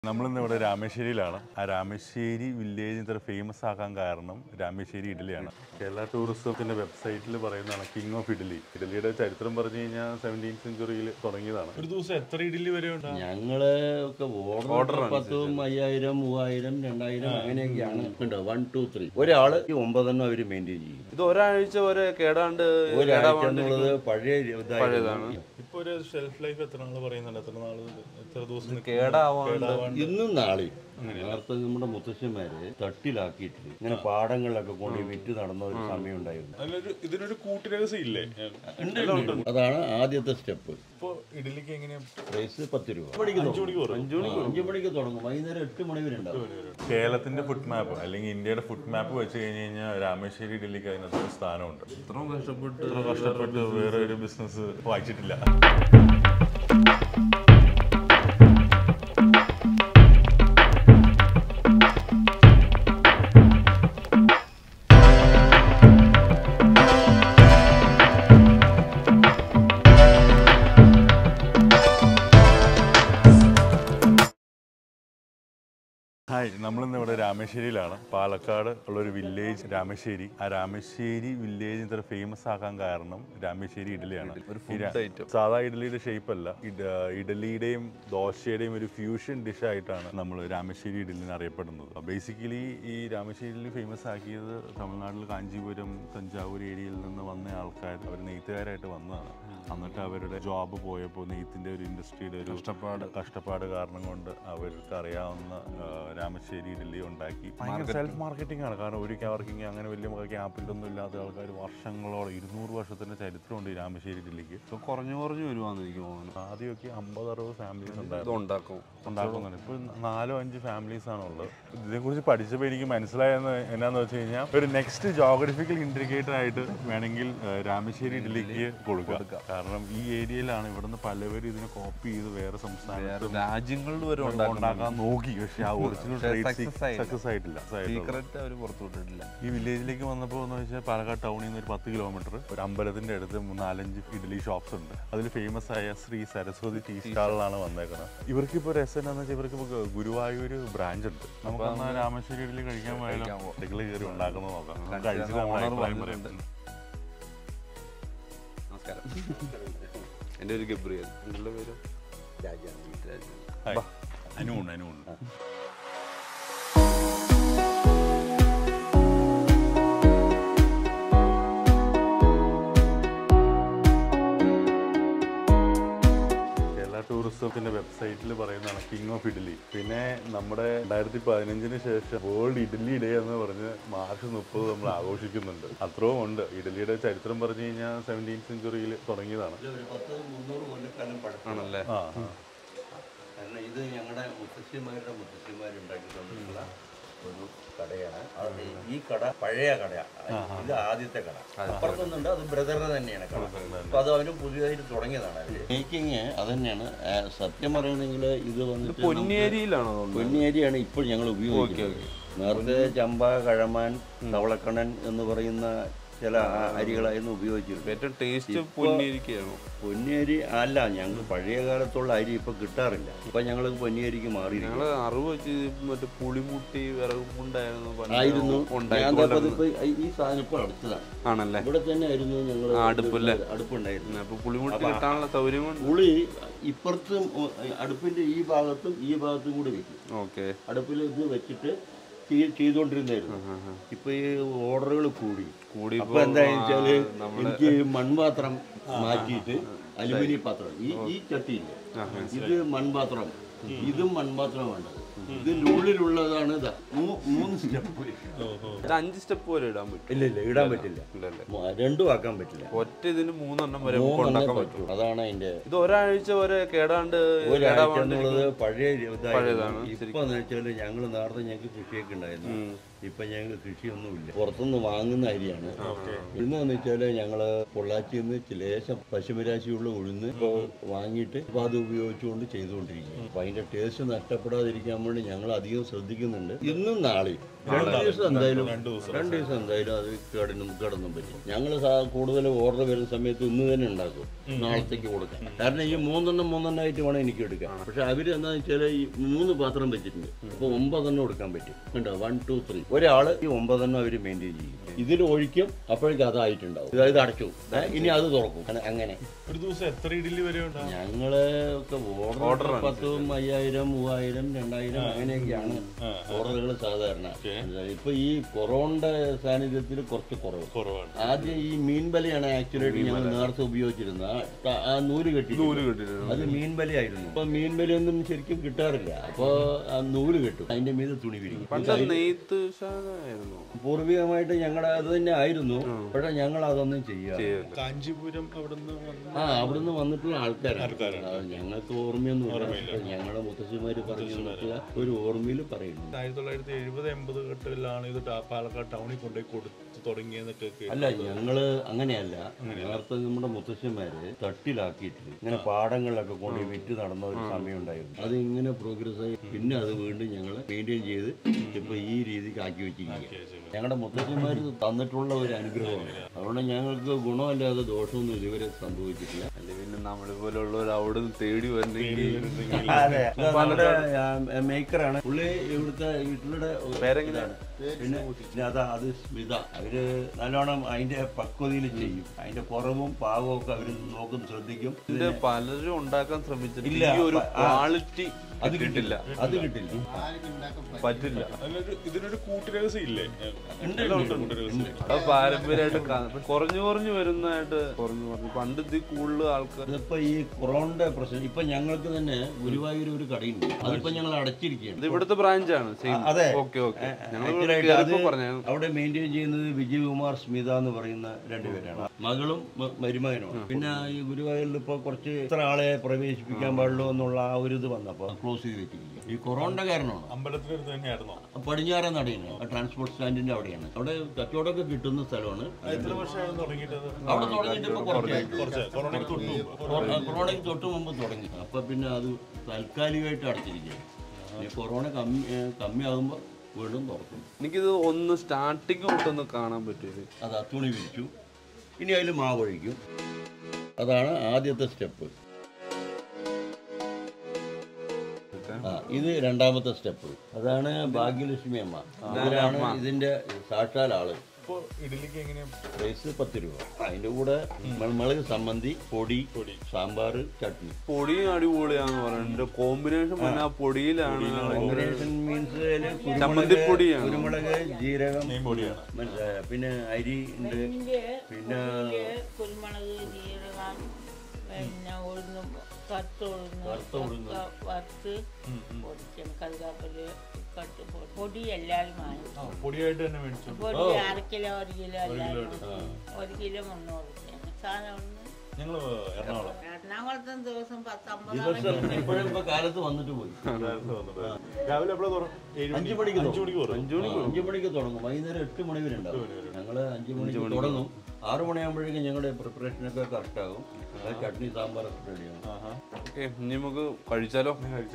നമ്മളിന്ന് ഇവിടെ രാമേശ്വരിയിലാണ് ആ രാമേശ്വരി വില്ലേജ് ഇത്ര ഫേമസ് ആക്കാൻ കാരണം രാമേശ്വരി ഇഡലിയാണ് കേരള ടൂറിസത്തിന്റെ വെബ്സൈറ്റിൽ പറയുന്നതാണ് കിങ് ഓഫ് ഇഡലി ഇഡലിയുടെ ചരിത്രം പറഞ്ഞു കഴിഞ്ഞാൽ സെവൻറ്റീൻ സെഞ്ചുറിയിൽ തുടങ്ങിയതാണ് ഒരു ദിവസം എത്ര ഇഡലി വരെ ഉണ്ടാകും ഞങ്ങള് ഒക്കെ ഓർഡർ പത്തും അയ്യായിരം മൂവായിരം രണ്ടായിരം അങ്ങനെയൊക്കെയാണ് ഉണ്ട് വൺ ടു ത്രീ ഒരാള് ഈ ഒമ്പതെണ്ണം അവര് മെയിൻറ്റെയിൻ ചെയ്യും ഇത് ഒരാഴ്ച വരെ കേടാണ്ട് ഒരാഴ്ച എന്നുള്ളത് പഴയ ഇതായിരുന്നു ഇപ്പൊ ഒരു ഷെൽഫ് ലൈഫ് എത്ര നാൾ പറയുന്നുണ്ട് എത്ര നാള് എത്ര ദിവസം നിൽക്കും? കേടാവാണ്ട് ഇന്നും നാളെയും നേരത്തെ നമ്മുടെ മുത്തശ്ശന്മാര് തട്ടിലാക്കിയിട്ട് ഇങ്ങനെ പാടങ്ങളിലൊക്കെ കൊണ്ട് വിറ്റ് നടന്ന ഒരു സമയം ഉണ്ടായിരുന്നു അതിലൊരു ഇതിനൊരു കൂട്ടുരഹസ്യം ഇല്ലേ ഉണ്ട്, ഉണ്ട്. അതാണ് ആദ്യത്തെ സ്റ്റെപ്പ് ഇപ്പൊ ഇഡലിക്ക് എങ്ങനെയാ പ്രൈസ് പത്ത് രൂപ അഞ്ചു മണിക്ക് അഞ്ചു മണിക്ക് തുടങ്ങും വൈകുന്നേരം എട്ട് മണി വരെ ഉണ്ടാവും കേരളത്തിന്റെ ഫുഡ് മാപ്പ് അല്ലെങ്കിൽ ഇന്ത്യയുടെ ഫുഡ് മാപ്പ് വെച്ച് കഴിഞ്ഞ് കഴിഞ്ഞാൽ രാമേശ്വരി ഇഡലിക്ക് അതിനകത്ത് ഒരു സ്ഥാനമുണ്ട് ഇത്രയും കഷ്ടപ്പെട്ട് ഇത്ര കഷ്ടപ്പെട്ട് വേറെ ഒരു ബിസിനസ് വായിച്ചിട്ടില്ല ഹായ് നമ്മളിന്ന് ഇവിടെ രാമേശ്വരിയിലാണ് പാലക്കാട് ഉള്ള ഒരു വില്ലേജ് രാമേശ്വരി ആ രാമേശ്വരി വില്ലേജ് ഇത്ര ഫേമസ് ആക്കാൻ കാരണം രാമേശ്വരി ഇഡലിയാണ് ഈ രാ- item. സാധാ ഇഡലിയുടെ ഷേപ്പ് അല്ല ഇഡ- ഇഡലിയുടെയും ദോശയുടെയും ഒരു ഫ്യൂഷൻ ഡിഷ് ആയിട്ടാണ് നമ്മൾ രാമേശ്വരി ഇഡലിന് അറിയപ്പെടുന്നത് ബേസിക്കലി ഈ രാമേശ്വരി ഇഡലി ഫേമസ് ആക്കിയത് തമിഴ്നാട്ടിൽ കാഞ്ചീപുരം തഞ്ചാവൂർ ഏരിയയിൽ നിന്ന് വന്ന ആൾക്കാർ അവർ നെയ്ത്തുകാരായിട്ട് വന്നതാണ് എന്നിട്ട് അവരുടെ ജോബ് പോയപ്പോൾ നെയ്ത്തിന്റെ ഒരു ഇൻഡസ്ട്രിയുടെ ഒരു കഷ്ടപ്പാട് കഷ്ടപ്പാട് കാരണം കൊണ്ട് അവർക്ക് അറിയാവുന്ന ആ, രാമശ്ശേരി ഇഡലി ഉണ്ടാക്കി സെൽഫ് മാർക്കറ്റിംഗ് ആണ് കാരണം ഒരു അവർക്ക് അങ്ങനെ വലിയ ക്യാപിറ്റലൊന്നും ഇല്ലാത്ത ആൾക്കാർ വർഷങ്ങളോളം ഇരുന്നൂറ് വർഷത്തിന്റെ ചരിത്രമുണ്ട് ഈ രാമശ്ശേരി ഇഡലിക്ക് ഇപ്പൊ കുറഞ്ഞു കുറഞ്ഞു വരുവാന്ന് എനിക്ക് തോന്നുന്നു ആദ്യമൊക്കെ അമ്പത് അറുപത് ഫാമിലീസ് ഇത് ഉണ്ടായിരുന്നു ഉണ്ടാക്കും ഉണ്ടാക്കുന്നുണ്ട് ഇപ്പോൾ നാലോ അഞ്ച് ഫാമിലീസ് ആണുള്ളത് ഇതിനെക്കുറിച്ച് പഠിച്ചപ്പോൾ എനിക്ക് മനസ്സിലായെന്ന് എന്നാന്ന് വെച്ച് കഴിഞ്ഞാൽ ഒരു നെക്സ്റ്റ് ജോഗ്രഫിക്കൽ ഇൻഡിക്കേറ്റർ ആയിട്ട് വേണമെങ്കിൽ ആ, രാമശ്ശേരി ഇഡലിക്ക് കൊടുക്കുക കാരണം ഈ ഏരിയയിലാണ് ഇവിടുന്ന് പലവരും ഇതിനെ കോപ്പി ചെയ്ത് വേറെ സംസ്ഥാനത്ത് രാജ്യങ്ങളിൽ വരെ ഉണ്ടാക്കാൻ നോക്കി പക്ഷെ ആ ഒറിജിനൽ success ആയില്ല. സക്സസ് ആയിട്ടില്ല സീക്രട്ട് അവർ പുറത്തു വിട്ടിട്ടില്ല ഈ വില്ലേജിലേക്ക് വന്നപ്പോൾ എന്ന് വെച്ചാൽ പാലക്കാട് ടൗണിൽ നിന്ന് ഒരു പത്ത് കിലോമീറ്റർ ഒരു അമ്പലത്തിന്റെ അടുത്ത് നാലഞ്ച് ഇഡലി ഷോപ്സ് ഉണ്ട് അതിൽ ഫേമസ് ആയ ശ്രീ സരസ്വതി ടീ സ്റ്റാളിലാണ് വന്നേക്കുന്നത് ഇവർക്ക് ഇപ്പോൾ രസം എന്താണെന്ന് വെച്ചാൽ ഇവർക്ക് ഇപ്പോൾ ഗുരുവായൂർ ബ്രാഞ്ച് ഉണ്ട് നമുക്ക് എന്നാൽ രാമേശ്വരി ഇഡലി കഴിക്കാൻ പോയാലോ ഇഡലി കയറി ഉണ്ടാക്കുന്നത് നോക്കാം നമുക്ക് കഴിച്ചിട്ട് നമ്മുടെ അഭിപ്രായം പറയാം നമസ്കാരം എൻ്റെ ഒരു ഗബ്രിയൽ നിങ്ങളുടെ പേര് രാജാണ് ഹായ്. അനുവുണ്ട് അനുവുണ്ട് കേരള ടൂറിസത്തിന്റെ വെബ്സൈറ്റിൽ പറയുന്നതാണ് കിങ് ഓഫ് ഇഡലി പിന്നെ നമ്മുടെ രണ്ടായിരത്തി പതിനഞ്ചിന് ശേഷം വേൾഡ് ഇഡലി ഡേ എന്ന് പറഞ്ഞ് മാർച്ച് മുപ്പത് നമ്മൾ ആഘോഷിക്കുന്നുണ്ട് അത്രയും ഉണ്ട് ഇഡലിയുടെ ചരിത്രം പറഞ്ഞു കഴിഞ്ഞാൽ സെവൻറ്റീൻ സെഞ്ചുറിയിൽ തുടങ്ങിയതാണ് ഒരു പത്ത് മുന്നൂറ് കൊല്ലക്കാലം പഴക്കം ആണല്ലേ ആ ആ. കാരണം ഇത് ഞങ്ങളുടെ മുത്തശ്ശിമാരുടെ മുത്തശ്ശിമാരുണ്ടാക്കി തന്നിട്ടുള്ള ഒരു കടയാണ് അത് ഈ കട പഴയ കടയാണ് ഇത് ആദ്യത്തെ കട അപ്പുറത്തൊന്നുണ്ട് അത് ബ്രദറിന് തന്നെയാണ് കട അപ്പൊ അത് അവര് പുതിയതായിട്ട് തുടങ്ങിയതാണ് അവര് മേക്കിങ് അത് തന്നെയാണ് ആ, സത്യം പറയണെങ്കിൽ ഇത് വന്നിട്ട് പൊന്നിയേരിയിലാണോ തോന്നുന്നത് പൊന്നിയരിയാണ് ഇപ്പോൾ ഞങ്ങൾ ഉപയോഗിക്കുന്നത് നേരത്തെ ചമ്പ കഴമാൻ തവളക്കണ്ണൻ എന്ന് പറയുന്ന ചില ആ- അരികളായിരുന്നു ഉപയോഗിച്ചിരുന്നത് ഏറ്റവും ടേസ്റ്റ് പൊന്നിയേരിക്കാണോ പൊന്നിയരി അല്ല ഞങ്ങൾക്ക് പഴയ കാലത്തുള്ള അരി ഇപ്പൊ കിട്ടാറില്ല ഇപ്പൊ ഞങ്ങൾ പൊന്നിയരിക്ക് മാറിയിരിക്കും ഞങ്ങള് അറിവ് വെച്ച് മറ്റേ പുളിമുട്ടി വിറകുണ്ടായിരുന്നു പണ്ട് ആയിരുന്നു ഞാൻ ഉണ്ടായിക്കൊണ്ടിരുന്നത്. ഇപ്പൊ ഈ സാധനം ഇപ്പൊ അടുത്തതാണ് ആണല്ലേ ഇവിടെ തന്നെ ആയിരുന്നു ഞങ്ങൾ അടുപ്പല്ലേ? അടുപ്പുണ്ടായിരുന്നു അപ്പൊ പുളിമുട്ടി കിട്ടാനുള്ള സൗകര്യം കൊണ്ട് പുളി ഇപ്പുറത്തും ഉ- അടുപ്പിന്റെ ഈ ഭാഗത്തും ഈ ഭാഗത്തും കൂടി വെക്കും ഓക്കെ അടുപ്പിൽ ഇത് വെച്ചിട്ട് ചെയ്- ചെയ്തുകൊണ്ടിരുന്നായിരുന്നു ഇപ്പൊ ഈ ഓർഡറുകൾ കൂടി കൂടി അപ്പൊ എന്താണെന്ന് വെച്ചാല് എനിക്ക് മൺപാത്രം മാറ്റിയിട്ട് അലുമിനിയം പാത്രം ഈ ഈ ചട്ടിയില്ല ഇത് മൺപാത്രം ഇതും മൺപാത്രം വേണ്ടത് ഇതിനുള്ളിലുള്ളതാണ് ഇതാ മൂ- മൂന്ന് സ്റ്റെപ്പ് ഇത് അഞ്ച് സ്റ്റെപ്പ് വരെ ഇടാൻ പറ്റും ഇല്ല ഇല്ല ഇടാൻ പറ്റില്ല ഇല്ലല്ലേ മ- രണ്ടും ആക്കാൻ പറ്റില്ല ഒറ്റ ഇതിന് മൂന്നെണ്ണം വരെ നമുക്ക് മൂന്നെണ്ണേ ഉണ്ടാക്കാൻ പറ്റും പറ്റൂ അതാണ് അതിന്റെ ഇത് ഒരാഴ്ച വരെ കേടാണ്ട് ഒരാഴ്ച കേടാവാണ്ട് എന്നുള്ളത് പഴയ പഴയതാണ്, ഇതായിരുന്നു ഇപ്പൊ എന്ന് വെച്ചാല് ഞങ്ങള് നേരത്തെ ഞങ്ങൾക്ക് കൃഷിയൊക്കെ ഉണ്ടായിരുന്നു ഇപ്പൊ ഞങ്ങൾക്ക് കൃഷിയൊന്നുമില്ല പുറത്തുനിന്ന് വാങ്ങുന്ന അരിയാണ് ഇന്നെന്ന് വെച്ചാല് ഞങ്ങള് പൊള്ളാച്ചിയിൽ നിന്ന് ലേശം പശുപരാശിയുള്ള ഉഴുന്ന് ഇപ്പൊ വാങ്ങിയിട്ട് ഇപ്പൊ അത് ഉപയോഗിച്ചുകൊണ്ട് ചെയ്തുകൊണ്ടിരിക്കുക അപ്പൊ അതിന്റെ ടേസ്റ്റ് നഷ്ടപ്പെടാതിരിക്കാൻ വേണ്ടി ഞങ്ങൾ അധികം ശ്രദ്ധിക്കുന്നുണ്ട് ഇന്നും നാളെയും രണ്ട് ദിവസം എന്തായാലും രണ്ട് ദിവസം രണ്ട് ദിവസം എന്തായാലും അത് കേടനും കേടൊന്നും പറ്റും ഞങ്ങൾ കൂടുതൽ ഓർഡർ വരുന്ന സമയത്ത് ഇന്ന് തന്നെ ഉണ്ടാക്കും നാളത്തേക്ക് കൊടുക്കാം കാരണം ഈ മൂന്നെണ്ണം മൂന്നെണ്ണമായിട്ട് വേണം എനിക്ക് എടുക്കാം പക്ഷെ അവർ എന്താണെന്ന് വെച്ചാൽ ഈ മൂന്ന് പാത്രം വെച്ചിട്ടുണ്ട് അപ്പോൾ ഒമ്പതെണ്ണം എടുക്കാൻ പറ്റും കണ്ടോ വൺ ടു ത്രീ ഒരാള് ഈ ഒമ്പതെണ്ണം അവർ മെയിൻറ്റെയിൻ ചെയ്യും ഇതിൽ ഒഴിക്കും അപ്പോഴേക്കും അതായിട്ടുണ്ടാവും ഇത് അടച്ചു ഏ, ഇനി അത് തുറക്കും അങ്ങനെ- അങ്ങനെ ഒരു ദിവസം എത്ര ഇഡ്ഡലി വരെ ഉണ്ടാവും ഞങ്ങള് ഒക്കെ ഓർഡർ പത്തും അയ്യായിരം മൂവായിരം രണ്ടായിരം അങ്ങനെയൊക്കെയാണ് ഓർഡറുകൾ സാധാരണ ഇപ്പൊ ഈ കൊറോണയുടെ സാന്നിധ്യത്തിൽ കുറച്ച് കുറവ് കുറവാണ് ആദ്യം ഈ മീൻ ബലയാണ് ആക്ച്വലായിട്ട് ഞങ്ങൾ നേരത്തെ ഉപയോഗിച്ചിരുന്നത് ആ ത- ആ നൂല് കെട്ടി നൂല് കെട്ടിട്ടുണ്ട് അത് മീൻ ബലയായിരുന്നു ഇപ്പൊ മീൻ ബലയൊന്നും ശരിക്കും കിട്ടാറില്ല അപ്പൊ ആ നൂല് കെട്ടും അതിന്റെ മീതെ തുണി വിരിക്കും പണ്ട് നെയ്ത്ത് ശാല ആയിരുന്നു പൂർവികമായിട്ട് ഞങ്ങളുടെ അത് തന്നെ ആയിരുന്നു പക്ഷെ ഞങ്ങൾ അതൊന്നും ചെയ്യാം കാഞ്ചീപുരം അവിടുന്ന് വന്ന് ആ അവിടുന്ന് വന്നിട്ടുള്ള ആൾക്കാരാണ് അത് ഞങ്ങൾക്ക് ഓർമ്മയൊന്നുമില്ല ഞങ്ങളുടെ മുത്തശ്ശിമാര് പറഞ്ഞു നോക്കുക ഒരു ഓർമ്മയിൽ പറയുന്നു ആയിരത്തി തൊള്ളായിരത്തി എഴുപത് എൺപത് ഘട്ടത്തിലാണ് ഇത് ടാ- പാലക്കാട് ടൗണിൽ കൊണ്ടുപോയി കൊടുത്തു തുടങ്ങിയെന്നൊക്കെ കേട്ടു. അല്ല ഞങ്ങള് അങ്ങനെയല്ല നേരത്തെ നമ്മുടെ മുത്തശ്ശന്മാര് തട്ടിലാക്കിയിട്ട് ഇങ്ങനെ പാടങ്ങളിലൊക്കെ കൊണ്ട് വിറ്റ് നടന്ന ഒരു സമയം ഉണ്ടായിരുന്നു അത് ഇങ്ങനെ പ്രോഗ്രസ് ആയി പിന്നെ അത് വീണ്ടും ഞങ്ങൾ മെയിൻറ്റെയിൻ ചെയ്ത് ഇപ്പൊ ഈ രീതിക്ക് ആക്കി വെച്ചിരിക്കുക ഞങ്ങളുടെ മുത്തശ്ശന്മാര് തന്നിട്ടുള്ള ഒരു അനുഗ്രഹമാണ് അതുകൊണ്ട് ഞങ്ങൾക്ക് ഗുണമല്ലാതെ ദോഷമൊന്നും ഇതുവരെ സംഭവിച്ചിട്ടില്ല അല്ലെ പിന്നെ നമ്മളെ പോലുള്ളവർ അവിടെ നിന്ന് തേടി വരണമെങ്കിൽ അതെ നമ്മുടെ മേക്കറാണ് പുള്ളി ഇവിടുത്തെ വീട്ടിലുള്ള പേരെങ്ങനെയാണ് പിന്നെ പിന്നെ അതാ അത് സ്മിത അവര് നല്ലോണം അതിന്റെ പക്വതയിൽ ചെയ്യും അതിന്റെ പുറവും പാവവും ഒക്കെ അവര് നോക്കും ശ്രദ്ധിക്കും ഇത് പലരും ഉണ്ടാക്കാൻ ശ്രമിച്ചിട്ട് ഇല്ല, ഈ ഒരു പ- ആ. ക്വാളിറ്റി അത് കിട്ടില്ല അത് കിട്ടില്ല പറ്റില്ല അതിനൊരു ഇതിനൊരു കൂട്ടുരഹസ്യം ഇല്ലേ എല്ലാം ഉണ്ട് കൂട്ടുരഹസ്യം അത് പാരമ്പര്യമായിട്ട് കാ- കുറഞ്ഞു കുറഞ്ഞു വരുന്നതായിട്ട് കുറഞ്ഞു കുറഞ്ഞു പണ്ട് ഇത് കൂടുതൽ ആൾക്കാർ ഇതിപ്പോ ഈ കൊറോണയുടെ പ്രശ്നം ഇപ്പൊ ഞങ്ങൾക്ക് തന്നെ ഗുരുവായൂർ ഒരു കടയുണ്ട് അതിപ്പോ ഞങ്ങൾ ഇത് അടച്ചിരിക്കുകയാണ് ഇവിടുത്തെ ബ്രാഞ്ചാണ് അതെ. ഓക്കെ ഓക്കെ ഞങ്ങൾ Actually ആയിട്ട് അത് പറഞ്ഞു അവിടെ മെയിൻറ്റെയിൻ ചെയ്യുന്നത് വിജയകുമാർ സ്മിത എന്ന് പറയുന്ന രണ്ടുപേരാണ് മകളും മ- മരുമകനുമാണ് പിന്നെ ഈ ഗുരുവായൂരിൽ ഇപ്പോൾ കുറച്ച് ഇത്ര ആളെ പ്രവേശിപ്പിക്കാൻ പാടുള്ളൂ എന്നുള്ള ആ ഒരു ഇത് വന്നപ്പോൾ ക്ലോസ് ചെയ്ത് വെച്ചിരിക്കുക ഈ കൊറോണയുടെ കാരണമാണ് അമ്പലത്തിനടുത്ത് തന്നെയായിരുന്നോ പടിഞ്ഞാറൻ നടയാണ് ആ ട്രാൻസ്പോർട്ട് സ്റ്റാൻഡിന്റെ അവിടെയാണ് അവിടെ കച്ചവടമൊക്കെ കിട്ടുന്ന സ്ഥലമാണ് എത്ര വർഷമാണ് തുടങ്ങിയിട്ടത് അവിടെ തുടങ്ങിയിട്ട് ഇപ്പോൾ കുറച്ചായി കുറച്ച് കൊറോണയ്ക്ക് തൊട്ട് മുമ്പ് കൊറോ- കൊറോണയ്ക്ക് തൊട്ട് മുമ്പ് തുടങ്ങി അപ്പൊ പിന്നെ അത് താൽക്കാലികമായിട്ട് അടച്ചിരിക്കുകയാണ് ഇനി കൊറോണ കമ്മി ഏഹ് കമ്മിയാകുമ്പോൾ വീണ്ടും തുറക്കും എനിക്കിത് ഒന്ന് സ്റ്റാർട്ടിങ് തൊട്ടൊന്ന് കാണാൻ പറ്റിയത് അത് ആ തുണി വിരിച്ചു ഇനി അതിൽ മാവ് ഒഴിക്കും അതാണ് ആദ്യത്തെ സ്റ്റെപ്പ് ആ ഇത് രണ്ടാമത്തെ സ്റ്റെപ്പ് അതാണ് ഭാഗ്യലക്ഷ്മി അമ്മ ഇവരാണ് ഇതിന്റെ സാക്ഷാൽ ആള് ഇപ്പോൾ ഇഡലിക്ക് എങ്ങനെയാണ് പ്രൈസ് പത്ത് രൂപ അതിന്റെ കൂടെ മൺമുളക് സമ്മന്തി പൊടി സാമ്പാർ ചട്നി പൊടിയും അടിപൊളിയാന്ന് പറയുന്നത് കോമ്പിനേഷൻ പറഞ്ഞാൽ ആ പൊടിയിലാണ് കോമ്പിനേഷൻ മീൻസ് ചമ്മന്തിപ്പൊടിയാണ്. കുരുമുളക് ജീരകം മെയിൻ പൊടിയാണ് മനസ്സിലായോ? പിന്നെ അരി ഉണ്ട് പിന്നെ കുരുമുളക് ജീരകം പിന്നെ ഉഴുന്നും കത്ത് ഉഴുന്ന് കറുത്ത ഉഴുന്ന്. ഒക്കെ വറുത്ത് പൊടിക്കണം കറുകാപ്പല് കട്ട് പൊടി പൊടി എല്ലാവരും വാങ്ങും ആ പൊടിയായിട്ട് തന്നെ മേടിച്ചു പൊടി അര കിലോ ഒരു കിലോ എല്ലാവരും ഒരു കിലോ മുന്നൂറ് രൂപയാണ് സാധനം ഒന്ന് ഞങ്ങൾ എറണാകുളം എറണാകുളത്തെ ദിവസം പത്തമ്പത് ദിവസം ഇപ്പോഴും ഇപ്പൊ കാലത്ത് വന്നിട്ട് പോയി നേരത്തെ വന്നത്. രാവിലെ എപ്പോഴാണ് തുറക്കും അഞ്ചു മണിക്ക് അഞ്ചു മണിക്ക് തുറക്കും അഞ്ചു മണിക്ക് അഞ്ചു മണിക്ക് തുടങ്ങും വൈകുന്നേരം എട്ട് മണി വരെ ഉണ്ടാവും ഞങ്ങള് അഞ്ചു മണിക്ക് തുടങ്ങും ആറു മണിയാകുമ്പോഴേക്കും ഞങ്ങളുടെ പ്രിപ്പറേഷൻ ഒക്കെ കറക്റ്റ് ആകും അത് ചട്നി സാമ്പാറൊക്കെ റെഡിയാവും ഓക്കെ ഇനി നമുക്ക് കഴിച്ചാലോ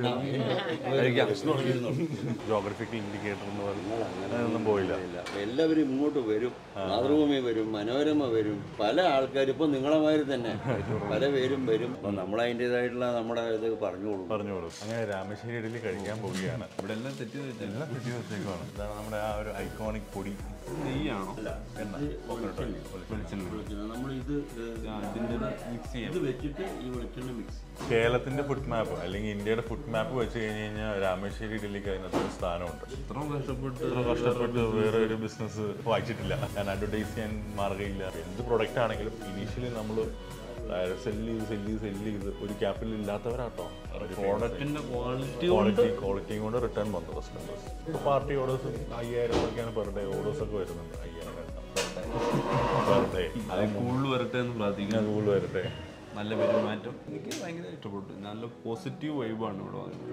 ജോഗ്രഫിക്കൽ ഇൻഡിക്കേറ്റർ എന്ന് പറഞ്ഞാൽ അങ്ങനെയൊന്നും പോയില്ല ഇല്ല. അപ്പൊ എല്ലാവരും ഇങ്ങോട്ട് വരും മാതൃഭൂമി വരും മനോരമ വരും പല ആൾക്കാരും ഇപ്പൊ നിങ്ങളെ മാതിരി തന്നെ പല പേരും വരും അപ്പൊ നമ്മളതിൻ്റെതായിട്ടുള്ള നമ്മുടെ ഇത് പറഞ്ഞോളൂ പറഞ്ഞോളൂ അങ്ങനെ രാമശ്ശേരി ഇഡലി കഴിക്കാൻ പോവുകയാണ് ഇവിടെ എല്ലാം തെറ്റി വെച്ചാൽ എല്ലാം തെറ്റി വെച്ചേക്കുവാണ് ഇതാണ് നമ്മുടെ ആ ഒരു ഐക്കോണിക് പൊടി നെയ്യാണോ എണ്ണ coconut oil. വെളിച്ചെണ്ണ നമ്മൾ ഇത് ഇതിന്റെ മിക്സ് ചെയ്യാം ഇത് വെച്ചിട്ട് ഈ വെളിച്ചെണ്ണ മിക്സ് കേരളത്തിന്റെ ഫുഡ് മാപ്പ് അല്ലെങ്കിൽ ഇന്ത്യയുടെ ഫുഡ് മാപ്പ് വെച്ച് കഴിഞ്ഞ് കഴിഞ്ഞാൽ രാമേശ്വരി ഇഡലിക്ക് അതിനകത്ത് ഒരു സ്ഥാനമുണ്ട് ഇത്രയും കഷ്ടപ്പെട്ട് ഇത്ര കഷ്ടപ്പെട്ട് വേറെ ഒരു ബിസിനസ് വായിച്ചിട്ടില്ല ഞാൻ അഡ്വർടൈസ് ചെയ്യാൻ മാർഗ്ഗമില്ല എന്ത് പ്രൊഡക്റ്റ് ആണെങ്കിലും ഇനീഷ്യലി നമ്മൾ സെല്ല് ചെയ്ത് സെല്ല് ചെയ്ത് സെല്ല് ചെയ്ത് ഒരു ക്യാപിറ്റൽ ഇല്ലാത്തവരാട്ടോ പ്രോഡക്റ്റിന്റെ ക്വാളിറ്റി ക്വാളിറ്റി ക്വാളിറ്റിയും കൊണ്ട് റിട്ടേൺ വന്നു കസ്റ്റമേഴ്സ് ഇപ്പോൾ പാർട്ടി ഓർഡേഴ്സ് അയ്യായിരം ഒക്കെയാണ് പെർ ഡേ ഓർഡേഴ്സ് ഒക്കെ വരുന്നുണ്ട് അയ്യായിരം പെർ ഡേ അത് കൂടുതൽ വരട്ടെ എന്ന് പ്രാർത്ഥിക്കുന്നു ഞാൻ ഗൂഗിൾ വരട്ടെ നല്ല പെരുമാറ്റം എനിക്ക് ഭയങ്കര ഇഷ്ടപ്പെട്ടു നല്ല പോസിറ്റീവ് വൈബാണ് ഇവിടെ വന്നത്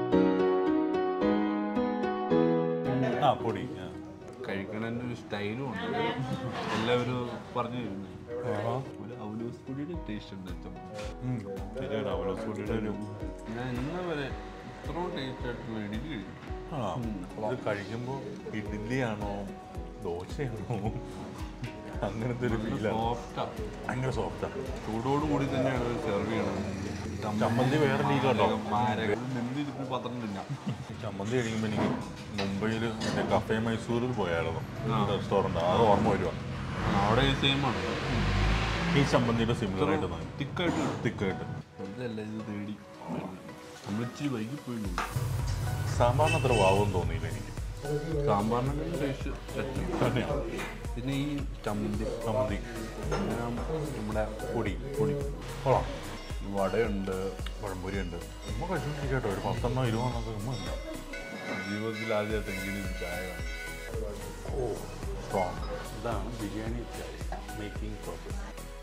ആ പൊടി ആ. കഴിക്കണതിൻ്റെ ഒരു സ്റ്റൈലും ഉണ്ട് എല്ലാവരും പറഞ്ഞു തരുന്നു ഒരു ഔലോസ് പൊടിയുടെ ടേസ്റ്റ് ഉണ്ട് ഏറ്റവും ഉം. ശരിയാണ് അവലോസ് പൊടിയുടെ ഒരു ഞാൻ ഇന്ന വരെ അത്രയും ടേസ്റ്റ് ആയിട്ടുള്ള ഇഡലി കഴിക്കും ആ ഇത് കഴിക്കുമ്പോൾ ഇഡ്ഡലിയാണോ ദോശയാണോ അങ്ങനത്തെ ഒരു ഫീലാണ് സോഫ്റ്റാ ഭയങ്കര സോഫ്റ്റാണ് ചൂടോട് കൂടി തന്നെയാണ് സെർവ് ചെയ്യണത് ചമ്മന്തി വേറെ രീതിയിലുണ്ടോ മാരക നെന്തിരിക്കുന്ന പത്രം തിന്നാം ചമ്മന്തി കഴിക്കുമ്പോൾ എനിക്ക് മുംബൈയിൽ മറ്റേ കഫേ മൈസൂരിൽ പോയായിരുന്നു റെസ്റ്റോറൻറ്റ് അത് ഓർമ്മ വരുവാ അവിടെ സെയിം ആണ് ഈ ചമ്മന്തിയുടെ സിമിലർ ആയിട്ട് തോന്നി തിക്കായിട്ട് തിക്കായിട്ട് ഇതല്ല ഇത് തേടി നമ്മൾ ഇച്ചിരി വൈകി പോയി സാമ്പാറിന് അത്ര വാവെന്ന് തോന്നിയില്ല എനിക്ക് സാമ്പാറിനൊക്കെ ടേസ്റ്റ് ചട്നി തന്നെയാണ് പിന്നെ ഈ ചമ്മന്തി ചമ്മന്തി പിന്നെ നമ്മുടെ പൊടി പൊടി കൊള്ളാം വടയുണ്ട് പഴംപൊരി ഉണ്ട് ഉമ്മ കഴിച്ചോണ്ടിരിക്കട്ടോ ഒരു പത്തെണ്ണോ ഇരുപതെണ്ണോ ഉമ്മ ഇല്ല ജീവിതത്തിൽ ആദ്യമായിട്ട് എങ്കിലും ചായ ഓ സ്ട്രോങ് ഇതാണ് ബിരിയാണി മേക്കിംഗ് പ്രോസസ്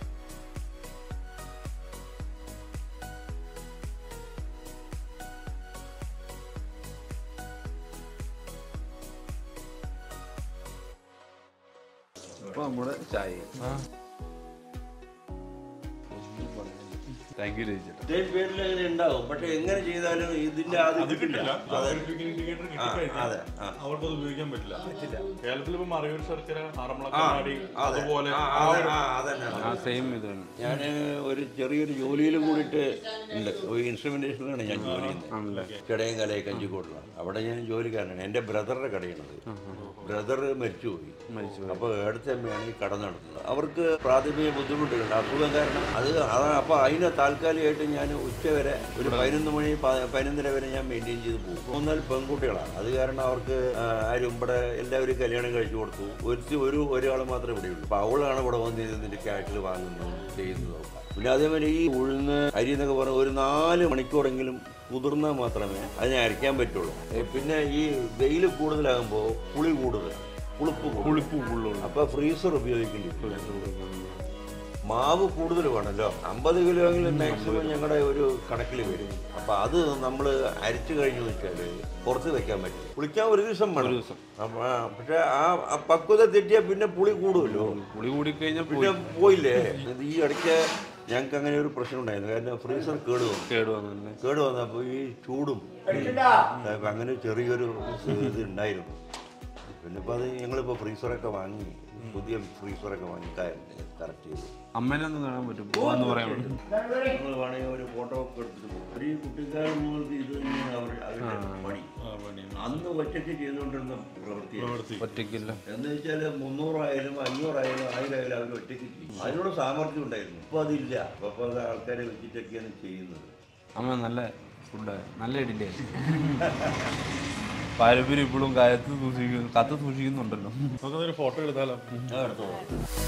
അപ്പൊ നമ്മുടെ ചായ താങ്ക് യു രചിച്ചിട്ട് ഇതേ പേരിൽ അങ്ങനെ ഉണ്ടാവും പക്ഷെ എങ്ങനെ ചെയ്താലും ഇതിന്റെ ആദ്യം കിട്ടില്ല അതെ അതെ ആ. അവർക്കത് ഉപയോഗിക്കാൻ പറ്റില്ല കേരളത്തിൽ ഇപ്പൊ മറയൂർ ശർക്കര ആ, ആറന്മുളക്കങ്ങാടി അതെ. അതുപോലെ ആ, അതെ, ആ, അതന്നെയാണ്. ആ സെയിം ഇത് തന്നെ ഞാൻ ഒരു ചെറിയൊരു ജോലിയിലും കൂടിയിട്ട് ഉണ്ട് ഒരു ഇൻസ്ട്രുമെന്റേഷനിലാണ് ഞാൻ ജോലി ചെയ്യുന്നത് ആണല്ലേ കിടയും കലയും കഞ്ചിക്കോട്ടിലാണ് അവിടെ ഞാൻ ജോലിക്കാരനാണ് എൻ്റെ ബ്രദറുടെ കടയാണത് ബ്രദർ മരിച്ചുപോയി അപ്പോൾ ഏടത്തമ്മയാണ് ഈ കട നടത്തുന്നത് അവർക്ക് പ്രാഥമിക ബുദ്ധിമുട്ടുകളുണ്ട് അസുഖം കാരണം അത് അതാണ് അപ്പോൾ അതിന് താൽക്കാലികമായിട്ട് ഞാൻ ഉച്ച വരെ ഒരു പതിനൊന്ന് മണി പ- പതിനൊന്നര വരെ ഞാൻ മെയിൻറ്റെയിൻ ചെയ്ത് പോകും മൂന്നാല് പെൺകുട്ടികളാണ് അത് കാരണം അവർക്ക് ആ, ആരും ഇവിടെ എല്ലാവരും കല്യാണം കഴിച്ചു കൊടുത്തു ഒരു ഒരു ഒരാൾ മാത്രമേ ഇവിടെ ഉള്ളൂ അപ്പോൾ അവളാണ് ഇവിടെ വന്ന് ഇതിൻ്റെ ക്യാഷിൽ വാങ്ങുന്നതും ചെയ്യുന്നതും ഒക്കെ. പിന്നെ അതേപോലെ ഈ ഉഴുന്ന് അരി എന്നൊക്കെ പറഞ്ഞാൽ ഒരു നാല് മണിക്കൂറെങ്കിലും കുതിർന്നാൽ മാത്രമേ അതിനെ അരയ്ക്കാൻ പറ്റുള്ളൂ ഏ, പിന്നെ ഈ വെയിൽ കൂടുതലാകുമ്പോൾ പുളി കൂടുതൽ പുളിപ്പ് പുളിപ്പ് കൂടുതലുള്ളൂ അപ്പോൾ ഫ്രീസർ ഉപയോഗിക്കേണ്ടി വരും. മാവ് കൂടുതൽ വേണമല്ലോ അമ്പത് കിലോ എങ്കിലും മാക്സിമം ഞങ്ങളുടെ ഒരു കണക്കിൽ വരും അപ്പോൾ അത് നമ്മൾ അരിച്ചു കഴിഞ്ഞു വെച്ചാൽ പുറത്ത് വെക്കാൻ പറ്റും പുളിക്കാൻ ഒരു ദിവസം വേണം ദിവസം പക്ഷേ ആ ആ പക്വത തെറ്റിയാൽ പിന്നെ പുളി കൂടുമല്ലോ പുളി കൂടി കഴിഞ്ഞാൽ പിന്നെ പോയില്ലേ ഇത് ഈ ഇടയ്ക്ക് ഞങ്ങൾക്ക് അങ്ങനെ ഒരു പ്രശ്നം ഉണ്ടായിരുന്നു കാരണം ഫ്രീസർ കേട് വന്നു കേട് വന്നെ കേട് വന്നപ്പോൾ ഈ ചൂടും അപ്പൊ അങ്ങനെ ചെറിയൊരു ഇത് ഉണ്ടായിരുന്നു പിന്നെ ഇപ്പോൾ അത് ഞങ്ങളിപ്പോൾ ഫ്രീസറൊക്കെ വാങ്ങി പുതിയ ഫ്രീസറൊക്കെ വാങ്ങി കറക്റ്റ് ചെയ്തു അമ്മേനെ ഒന്ന് കാണാൻ പറ്റും എന്ന് പറയാൻ പറ്റും നമ്മൾ വേണമെങ്കിൽ ഒരു ഫോട്ടോ ഒക്കെ എടുത്തിട്ട് പോകും ഒരു കുട്ടിക്കാലം മുതൽ ഇത് തന്നെയാണ് അവർ അവരുടെ പണി അന്ന് ഒറ്റയ്ക്ക് ചെയ്തുകൊണ്ടിരുന്ന പ്രവൃത്തിയാണ് ഒറ്റയ്ക്കില്ല എന്ന് വെച്ചാൽ മുന്നൂറായാലും അഞ്ഞൂറായാലും ആയിരമായാലും അവർ ഒറ്റയ്ക്ക് ചെയ്യും അതിനുള്ള സാമർഥ്യം ഉണ്ടായിരുന്നു ഇപ്പോൾ അതില്ല അപ്പോൾ അത് ആൾക്കാരെ വെച്ചിട്ടൊക്കെയാണ് ചെയ്യുന്നത് അമ്മ നല്ല ഫുഡ് നല്ല ഇടില്ലേ പാരമ്പര്യം ഇപ്പോഴും കാലത്ത് സൂക്ഷിക്കുന്നു കത്ത് സൂക്ഷിക്കുന്നുണ്ടല്ലോ നമുക്കൊരു ഫോട്ടോ എടുത്താലോ അടുത്തോളം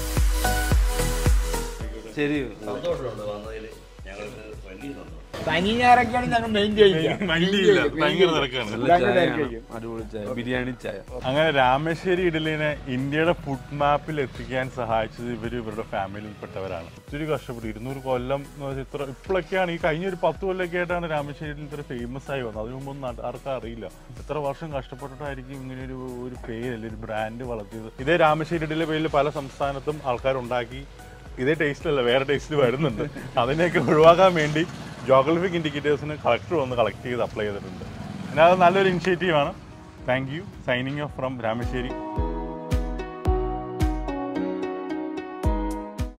ശരി സന്തോഷമുണ്ട് വന്നതിൽ ഞങ്ങൾക്ക് വലിയ സന്തോഷം പനി ഞായറൊക്കെയാണ് ഞങ്ങൾ മെയിൻ ചെയ്യില്ല മൈൻഡില്ല ഭയങ്കര തിരക്കാണ് നല്ല ചായ അടിപൊളി ചായ ബിരിയാണി ചായ അങ്ങനെ രാമേശ്വരി ഇഡലിനെ ഇന്ത്യയുടെ ഫുഡ് മാപ്പിൽ എത്തിക്കാൻ സഹായിച്ചത് ഇവർ ഇവരുടെ ഫാമിലിയിൽപ്പെട്ടവരാണ് ഒത്തിരി കഷ്ടപ്പെട്ടു ഇരുന്നൂറ് കൊല്ലം എന്ന് വെച്ചാൽ ഇത്ര ഇപ്പോഴൊക്കെയാണ് ഈ കഴിഞ്ഞ ഒരു പത്ത് കൊല്ലമൊക്കെ ആയിട്ടാണ് രാമേശ്വരി ഇഡലി ഇത്ര ഫേമസ് ആയി വന്നത് അതിനു മുമ്പൊന്നും നാട്ട് ആർക്കും അറിയില്ല എത്ര വർഷം കഷ്ടപ്പെട്ടിട്ടായിരിക്കും ഇങ്ങനെ ഒരു ഒരു പേര് അല്ലെങ്കിൽ ഒരു ബ്രാൻഡ് വളർത്തിയത് ഇതേ രാമേശ്വരി ഇഡലിയുടെ പേരിൽ പല സംസ്ഥാനത്തും ആൾക്കാരുണ്ടാക്കി ഇതേ ടേസ്റ്റിലല്ല വേറെ ടേസ്റ്റിൽ വരുന്നുണ്ട് അതിനെയൊക്കെ ഒഴിവാക്കാൻ വേണ്ടി ജോഗ്രഫിക് ഇൻഡിക്കേറ്റേഴ്സിന് കളക്ടർ വന്ന് കളക്ട് ചെയ്ത് അപ്ലൈ ചെയ്തിട്ടുണ്ട് പിന്നെ അത് നല്ലൊരു ഇനിഷ്യേറ്റീവാണ് thank you signing off from Ramassery